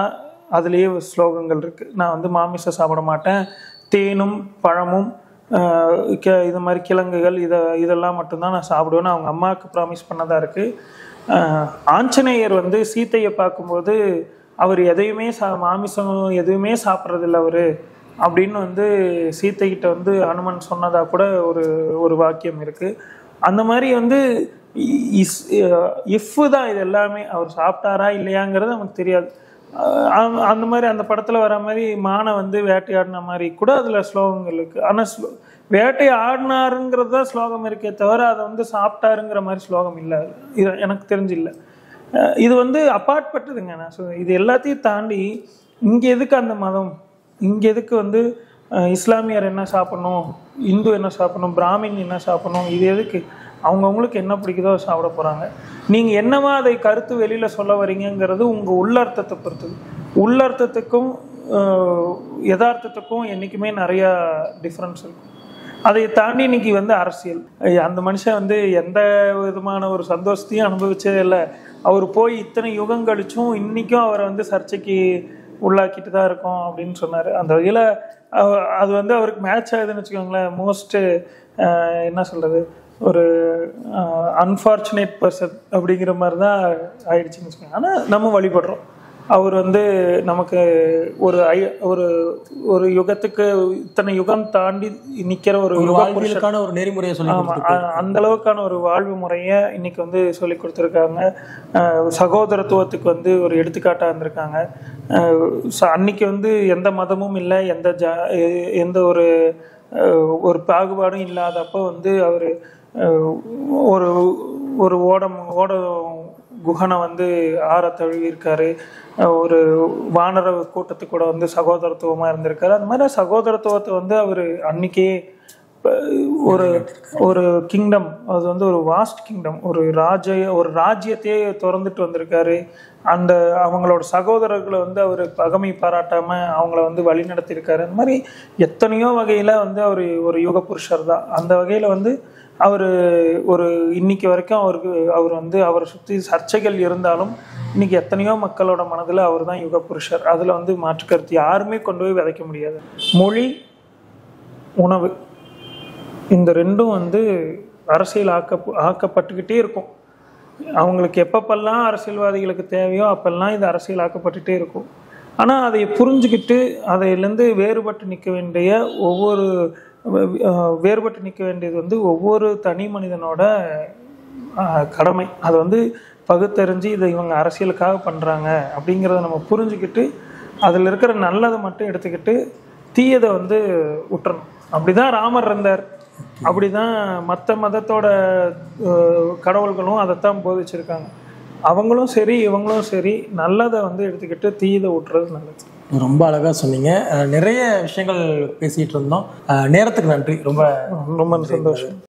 அதுலேயே ஸ்லோகங்கள் இருக்கு நான் வந்து மாமிசம் சாப்பிட மாட்டேன் தேனும் பழமும் ஆஹ் கி- இது மாதிரி கிழங்குகள் இதை இதெல்லாம் மட்டும்தான் நான் சாப்பிடுவேன்னு அவங்க அம்மாவுக்கு ப்ராமிஸ் பண்ணதா இருக்கு ஆஹ் ஆஞ்சநேயர் வந்து சீத்தையை பார்க்கும்போது அவர் எதையுமே சா மாமிசம் எதுவுமே சாப்பிட்றதில்ல அவர் அப்படின்னு வந்து சீத்தைகிட்ட வந்து அனுமன் சொன்னதா கூட ஒரு ஒரு வாக்கியம் இருக்கு அந்த மாதிரி வந்து இஸ் இஃப் தான் இது எல்லாமே அவர் சாப்பிட்டாரா இல்லையாங்கிறது நமக்கு தெரியாது அஹ் அந்த- அந்த மாதிரி அந்த படத்துல வர மாதிரி மானை வந்து வேட்டையாடின மாதிரி கூட அதுல ஸ்லோகங்கள் இருக்கு ஆனா ஸ்லோ- வேட்டை ஆடினாருங்கிறது தான் ஸ்லோகம் இருக்கே தவிர அதை வந்து சாப்பிட்டாருங்கிற மாதிரி ஸ்லோகம் இல்லை இது எனக்கு தெரிஞ்சு இல்லை அஹ் இது வந்து அப்பாற்பட்டதுங்க நான் சொல்றேன் இது எல்லாத்தையும் தாண்டி இங்க எதுக்கு அந்த மதம் இங்க எதுக்கு வந்து அஹ், இஸ்லாமியர் என்ன சாப்பிடணும் இந்து என்ன சாப்பிடணும் பிராமின் என்ன சாப்பிடணும் இது எதுக்கு அவங்கவுங்களுக்கு என்ன பிடிக்குதோ அதை சாப்பிட போறாங்க நீங்க என்னவா அதை கருத்து வெளியில சொல்ல வரீங்கங்கிறது உங்க உள்ளர்த்தத்தை பொறுத்தது உள்ளர்த்தத்துக்கும் அஹ், யதார்த்தத்துக்கும் என்னைக்குமே நிறைய டிஃப்ரென்ஸ் இருக்கும் அதை தாண்டி இன்னைக்கு வந்து அரசியல் ஐய, அந்த மனுஷன் வந்து எந்த விதமான ஒரு சந்தோஷத்தையும் அனுபவிச்சதே இல்லை அவர் போய் இத்தனை யுகம் கழிச்சும் இன்னைக்கும் அவரை வந்து சர்ச்சைக்கு உள்ளாக்கிட்டு தான் இருக்கோம் அப்படின்னு சொன்னார் அந்த வகையில் அது வந்து அவருக்கு மேட்ச் ஆகுதுன்னு வச்சுக்கோங்களேன் மோஸ்ட் என்ன சொல்றது ஒரு அன்ஃபார்ச்சுனேட் பர்சன் அப்படிங்கிற மாதிரி தான் ஆயிடுச்சுன்னு வச்சுக்கோங்க ஆனால் நம்ம வழிபடுறோம் அவர் வந்து நமக்கு ஒரு ஐ ஒரு ஒரு யுகத்துக்கு இத்தனை யுகம் தாண்டி நிக்கிற ஒரு ஒரு யுக புருஷன் வாழ்வியலுக்கான ஒரு நெறிமுறையை சொல்லி ஆமா அ- அந்த அளவுக்கான ஒரு வாழ்வு முறையை இன்னைக்கு வந்து சொல்லி கொடுத்துருக்காங்க அஹ் சகோதரத்துவத்துக்கு வந்து ஒரு எடுத்துக்காட்டா இருந்திருக்காங்க அஹ் ச- அன்னைக்கு வந்து எந்த மதமும் இல்லை எந்த ஜா எ- எந்த ஒரு அஹ், ஒரு பாகுபாடும் இல்லாதப்போ வந்து அவர் ஒரு ஒரு ஓடம் ஓட குஹனை வந்து ஆற தழுவியிருக்காரு அஹ் ஒரு வானர கூட்டத்துக்கு கூட வந்து சகோதரத்துவமா இருந்திருக்காரு அந்த மாதிரி சகோதரத்துவத்தை வந்து அவர் அன்னைக்கே இப்ப ஒரு ஒரு கிங்டம் அது வந்து ஒரு வாஸ்ட் கிங்டம் ஒரு ராஜ ஒரு ராஜ்யத்தையே திறந்துட்டு வந்திருக்காரு அந்த அவங்களோட சகோதரர்களை வந்து அவர் பகமை பாராட்டாம அவங்கள வந்து வழி நடத்தியிருக்காரு அந்த மாதிரி எத்தனையோ வகையில வந்து அவர் ஒரு யுக புருஷர் தான் அந்த வகையில வந்து அவர் ஒரு இன்னைக்கு வரைக்கும் அவருக்கு அவர் வந்து அவரை சுற்றி சர்ச்சைகள் இருந்தாலும் இன்னைக்கு எத்தனையோ மக்களோட மனதில் அவர் தான் யுக புருஷர் அதில் வந்து மாற்று கருத்து யாருமே கொண்டு போய் விதைக்க முடியாது மொழி உணவு இந்த ரெண்டும் வந்து அரசியல் ஆக்க ஆக்கப்பட்டுக்கிட்டே இருக்கும் அவங்களுக்கு எப்பப்பெல்லாம் அரசியல்வாதிகளுக்கு தேவையோ அப்பெல்லாம் இது அரசியல் ஆக்கப்பட்டுட்டே இருக்கும் ஆனால் அதை புரிஞ்சுக்கிட்டு அதையிலேருந்து வேறுபட்டு நிற்க வேண்டிய ஒவ்வொரு அஹ், வேறுபட்டு நிற்க வேண்டியது வந்து ஒவ்வொரு தனி மனிதனோட அஹ், கடமை அதை வந்து பகுத்தறிஞ்சு இதை இவங்க அரசியலுக்காக பண்ணுறாங்க அப்படிங்கிறத நம்ம புரிஞ்சுக்கிட்டு அதில் இருக்கிற நல்லதை மட்டும் எடுத்துக்கிட்டு தீயதை வந்து விட்டுறணும் அப்படிதான் ராமர் இருந்தார் அப்படிதான் மற்ற மதத்தோட அஹ், கடவுள்களும் அதைத்தான் போதிச்சிருக்காங்க அவங்களும் சரி இவங்களும் சரி நல்லதை வந்து எடுத்துக்கிட்டு தீயதை விட்டுறது நல்லது ரொம்ப அழகா சொன்னீங்க அஹ் நிறைய விஷயங்கள் பேசிட்டு இருந்தோம் அஹ் நேரத்துக்கு நன்றி ரொம்ப ரொம்ப சந்தோஷம்